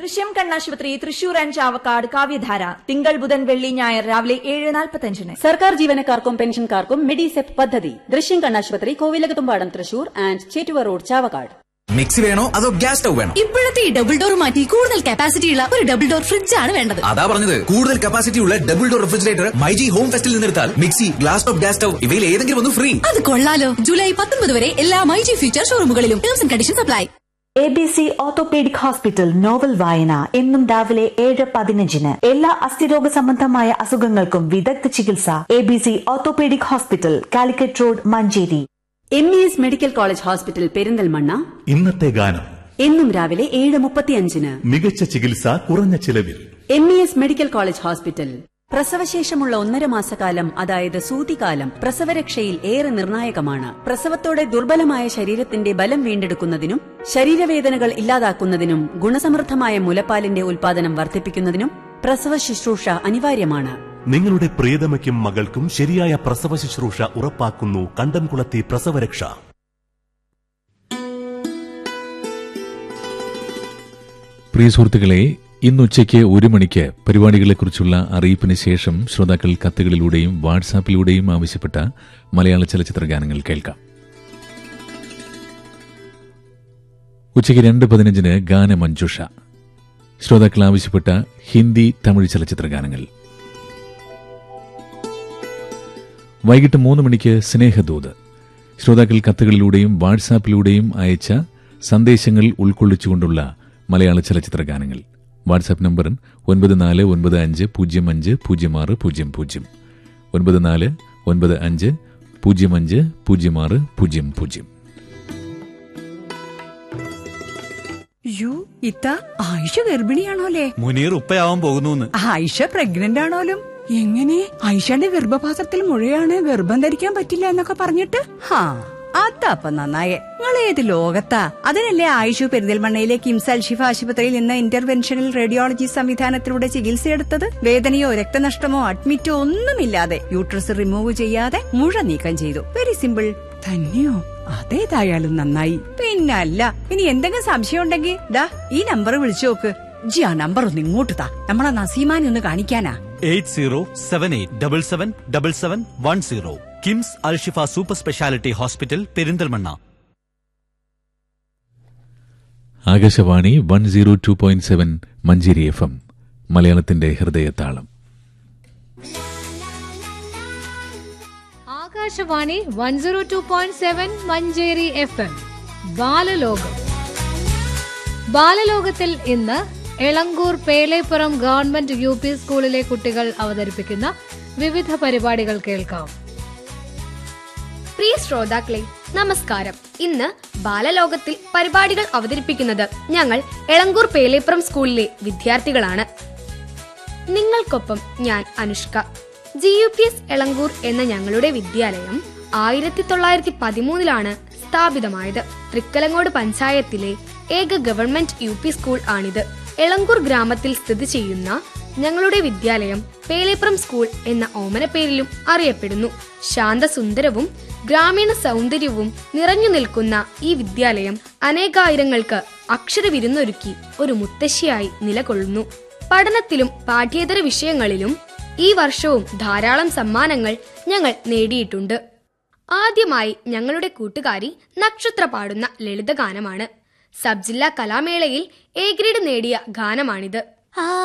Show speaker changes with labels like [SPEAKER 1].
[SPEAKER 1] ദൃശ്യം കണ്ണാശുപത്രി തൃശൂർ ആൻഡ് ചാവക്കാട് കാവ്യധാര തിങ്കൾ ബുധൻ വെള്ളി ഞായർ രാവിലെ ഏഴ് നാൽപ്പത്തഞ്ചിന്
[SPEAKER 2] സർക്കാർ ജീവനക്കാർക്കും പെൻഷൻകാർക്കും മെഡിസെപ് പദ്ധതി ദൃശ്യം കണ്ണാശുപത്രി Kovilakathumpadam Thrissur and Chettuva road Chavakkad
[SPEAKER 3] mixie വേണോ അതോ ഗ്യാസ് സ്റ്റൗ വേണോ
[SPEAKER 4] ഇപ്പോഴത്തെ ഈ ഡബിൾ ഡോർ മാറ്റി കൂടുതൽ കപ്പാസിറ്റി ഉള്ള ഒരു ഡബിൾ ഡോർ ഫ്രിഡ്ജ് ആണ് വേണ്ടത്
[SPEAKER 3] അതാ പറഞ്ഞത് കൂടുതൽ കപ്പാസിറ്റി ഉള്ള double door refrigerator myG home ഫെസ്റ്റിൽ നിന്നെടുത്താൽ mixie glass top gas stove ഇവയിൽ ഏതെങ്കിലും ഒന്ന് ഫ്രീ
[SPEAKER 4] അത് കൊള്ളാലോ ജൂലൈ പത്തൊൻപത് വരെ എല്ലാ മൈജി ഫ്യൂച്ചർ ഷോറൂമുകളിലും terms and conditions apply
[SPEAKER 5] A B C orthopaedic hospital novel വായന എന്നും രാവിലെ ഏഴ് പതിനഞ്ചിന് എല്ലാ അസ്ഥിരോഗ സംബന്ധമായ അസുഖങ്ങൾക്കും വിദഗ്ധ ചികിത്സ A B C orthopaedic hospital Calicut road Manjeri
[SPEAKER 2] M E S medical college hospital Perinthalmanna
[SPEAKER 6] ഇന്നത്തെ ഗാനം
[SPEAKER 2] എന്നും രാവിലെ ഏഴ് മുപ്പത്തിയഞ്ചിന്
[SPEAKER 6] മികച്ച ചികിത്സ കുറഞ്ഞ ചിലവിൽ
[SPEAKER 2] M E S medical college hospital പ്രസവശേഷമുള്ള ഒന്നര മാസക്കാലം അതായത് സൂതികാലം പ്രസവരക്ഷയിൽ ഏറെ നിർണായകമാണ് പ്രസവത്തോടെ ദുർബലമായ ശരീരത്തിന്റെ ബലം വീണ്ടെടുക്കുന്നതിനും ശരീരവേദനകൾ ഇല്ലാതാക്കുന്നതിനും ഗുണസമൃദ്ധമായ മുലപ്പാലിന്റെ ഉൽപാദനം വർദ്ധിപ്പിക്കുന്നതിനും പ്രസവ ശുശ്രൂഷ അനിവാര്യമാണ്
[SPEAKER 6] നിങ്ങളുടെ പ്രിയതമയ്ക്കും മകൾക്കും ശരിയായ പ്രസവ ശുശ്രൂഷ ഉറപ്പാക്കുന്നു കണ്ടംകുളത്തി പ്രസവരക്ഷ
[SPEAKER 7] പ്രിയ സുഹൃത്തുക്കളെ ഇന്നുച്ചയ്ക്ക് ഒരു മണിക്ക് പരിപാടികളെക്കുറിച്ചുള്ള അറിയിപ്പിന് ശേഷം ശ്രോതാക്കൾ കത്തുകളിലൂടെയും വാട്സാപ്പിലൂടെയും ആവശ്യപ്പെട്ട മലയാള ചലച്ചിത്ര ഗാനങ്ങൾ കേൾക്കാം ഉച്ചയ്ക്ക് രണ്ട് പതിനഞ്ചിന് ഗാനമഞ്ജുഷ ശ്രോതാക്കൾ ആവശ്യപ്പെട്ട ഹിന്ദി തമിഴ് ചലച്ചിത്ര ഗാനങ്ങൾ വൈകിട്ട് മൂന്ന് മണിക്ക് സ്നേഹദൂത് ശ്രോതാക്കൾ കത്തുകളിലൂടെയും വാട്സാപ്പിലൂടെയും അയച്ച സന്ദേശങ്ങൾ ഉൾക്കൊള്ളിച്ചുകൊണ്ടുള്ള മലയാള ചലച്ചിത്ര ഗാനങ്ങൾ വാട്സാപ്പ് നമ്പർ ഒൻപത് നാല് ഒൻപത് അഞ്ച് പൂജ്യം അഞ്ച് പൂജ്യം ആറ് പൂജ്യം പൂജ്യം ഒൻപത് നാല് ഒൻപത് അഞ്ച് പൂജ്യം അഞ്ച് പൂജ്യം ആറ് പൂജ്യം പൂജ്യം
[SPEAKER 8] യു ഇത്ത ആയിഷ ഗർഭിണിയാണോലേ
[SPEAKER 9] മുനീർ ഉപ്പയാവാൻ പോകുന്നു
[SPEAKER 8] ആയിഷ പ്രഗ്നന്റ് ആണോലും എങ്ങനെ ആയിഷയുടെ ഗർഭപാത്രത്തിൽ മുഴയാണ് ഗർഭം ധരിക്കാൻ പറ്റില്ല എന്നൊക്കെ പറഞ്ഞിട്ട് ഹാ അതപ്പ നന്നായേ നിങ്ങൾ ഏത് ലോകത്താ അതിനല്ലേ ആയിഷു പെരിന്തൽമണ്ണയിലെ കിംസ് അൽഷിഫ ആശുപത്രിയിൽ നിന്ന് ഇന്റർവെൻഷണൽ റേഡിയോളജി സംവിധാനത്തിലൂടെ ചികിത്സയെടുത്തത് വേദനയോ രക്തനഷ്ടമോ അഡ്മിറ്റോ ഒന്നുമില്ലാതെ യൂട്രസ് റിമൂവ് ചെയ്യാതെ മുഴ നീക്കം ചെയ്തു വെരി സിമ്പിൾ തന്നെയോ അതേതായാലും നന്നായി പിന്നല്ല ഇനി എന്തെങ്കിലും സംശയം ഉണ്ടെങ്കിൽ ദാ ഈ നമ്പർ വിളിച്ചു നോക്ക് ജി ആ നമ്പർ ഒന്ന് ഇങ്ങോട്ട് താ നമ്മളെ നസീമാനെ ഒന്ന് കാണിക്കാനാ
[SPEAKER 9] eight zero seven eight double seven double seven one zero KIMS Alshifa super speciality hospital Perinthalmanna
[SPEAKER 7] Akashvani one zero two point seven Manjeri F M മലയാളത്തിന്റെ ഹൃദയതാളം
[SPEAKER 10] Akashvani one zero two point seven Manjeri F M Balalokam ബാലലോകത്തിൽ ഇന്ന് Elankur Pelepuram government U P സ്കൂളിലെ കുട്ടികൾ അവതരിപ്പിക്കുന്ന വിവിധ പരിപാടികൾ കേൾക്കാം
[SPEAKER 11] പ്രിയ ശ്രോതാക്കളെ നമസ്കാരം ഇന്ന് ബാലലോകത്തിൽ പരിപാടികൾ അവതരിപ്പിക്കുന്നത് ഞങ്ങൾ എളങ്കൂർ പേലേപ്പുറം സ്കൂളിലെ വിദ്യാർത്ഥികളാണ് നിങ്ങൾക്കൊപ്പം ഞാൻ Anushka G U P S Elankur എന്ന ഞങ്ങളുടെ വിദ്യാലയം ആയിരത്തി തൊള്ളായിരത്തി പതിമൂന്നിലാണ് സ്ഥാപിതമായത് തൃക്കലങ്ങോട് പഞ്ചായത്തിലെ ഏക ഗവൺമെന്റ് യു പി സ്കൂൾ ആണിത് എളങ്കൂർ ഗ്രാമത്തിൽ സ്ഥിതി ചെയ്യുന്ന ഞങ്ങളുടെ വിദ്യാലയം പേലേപ്പുറം സ്കൂൾ എന്ന ഓമനപ്പേരിലും അറിയപ്പെടുന്നു ശാന്തസുന്ദരവും ഗ്രാമീണ സൗന്ദര്യവും നിറഞ്ഞു നിൽക്കുന്ന ഈ വിദ്യാലയം അനേകായിരങ്ങൾക്ക് അക്ഷരവിരുന്നൊരുക്കി ഒരു മുത്തശ്ശിയായി നിലകൊള്ളുന്നു പഠനത്തിലും പാഠ്യേതര വിഷയങ്ങളിലും ഈ വർഷവും ധാരാളം സമ്മാനങ്ങൾ ഞങ്ങൾ നേടിയിട്ടുണ്ട് ആദ്യമായി ഞങ്ങളുടെ കൂട്ടുകാരി നക്ഷത്ര പാടുന്ന ലളിതഗാനമാണ് സബ് ജില്ലാ കലാമേളയിൽ എ ഗ്രേഡ് നേടിയ ഗാനമാണിത്